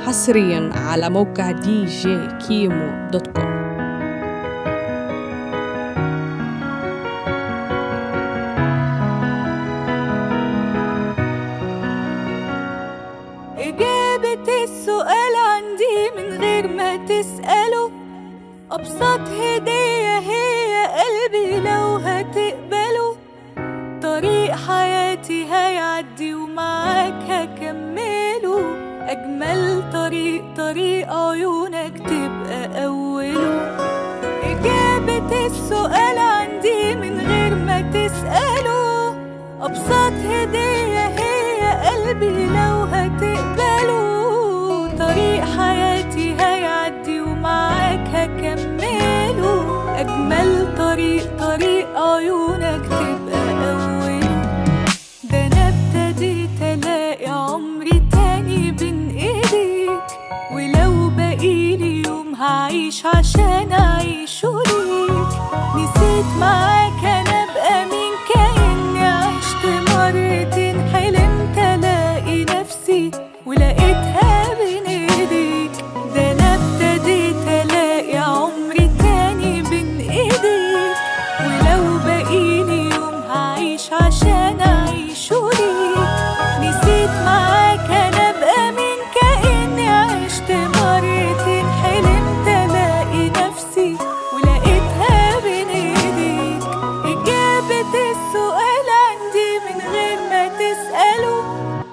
حصريا على موقع دي جي كيمو دوت كوم إجابة السؤال عندي من غير ما تسأله أبسط هدية هي قلبي لو هتقبله طريق حياتي هيعدي ومعاك هكمله أجمل طريق طريق عيونك تبقى أوله إجابة السؤال عندي من غير ما تسأله أبسط هدية هي قلبي لو هتقبله طريق حياتي هيعدي ومعاك هكمله أجمل طريق طريق عيونك تبقى أوله ده أنا ابتديت ألاقي عمري تاني بين إيديك ولو بقيلي يوم هعيش عشان أعيشه ليك نسيت معاك أنا أبقى مين كأني عشت مرتين حلمت ألاقي نفسي ولقيتها بين إيديك ده أنا ابتديت ألاقي عمري تاني بين إيديك ولو بقيلي يوم هعيش عشان أعيشه ليك نسيت معاك أنا أبقى مين كأني عشت مرتين حلمت ألاقي نفسي ولقيتها بين إيديك إجابة السؤال عندي من غير ما تسأله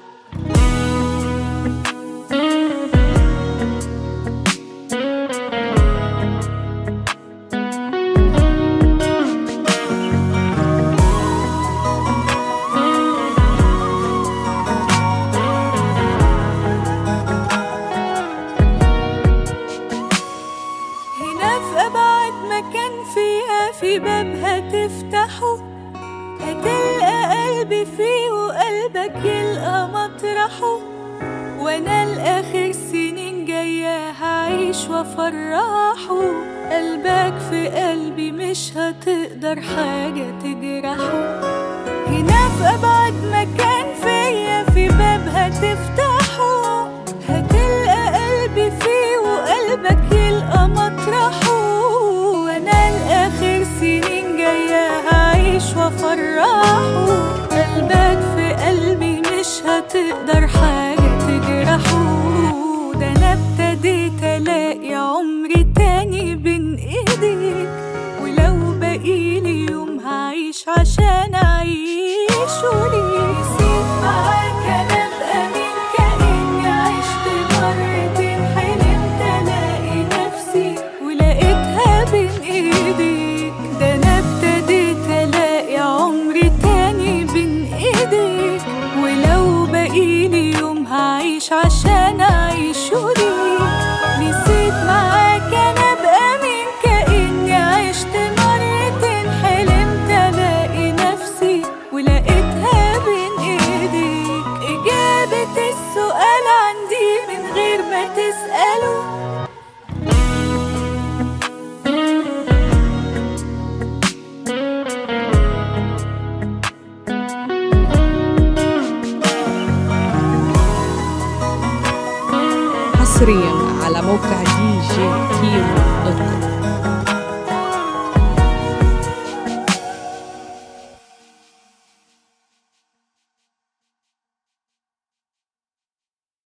هنا في أبعد مكان فيها في بابها تفتحه هتلقى قلبي فيه وقلبك يلقى مطرحه وانا لاخر سنين جاية هعيش وافرحه قلبك في قلبي مش هتقدر حاجة تجرحه هنا في أبعد مكان فيا في بابها تفتحه هتلقى قلبي فيه وقلبك يلقى مطرحه وانا لاخر سنين جاية هعيش وافرحه قلبك في قلبي مش هتقدر حاجة تجرحه ده انا ابتديت الاقي عمري تاني بين ايديك ولو بقيلي يوم هعيش عشان اعيشه ليك نسيت معاك انا ابقى مين كأني عشت مرتين حلمت الاقي نفسي ولقيتها بين ايديك ده انا ابتديت الاقي عمري تاني بين ايديك ولو بقيلي يوم هعيش عشان اعيشه ليك نسيت معاك انا ابقى مين كأني عشت مرتين حلمت الاقي نفسي ولقيتها بين ايديك اجابة السؤال عندي من غير ما تسأله حصريا على موقع دي جي كيمو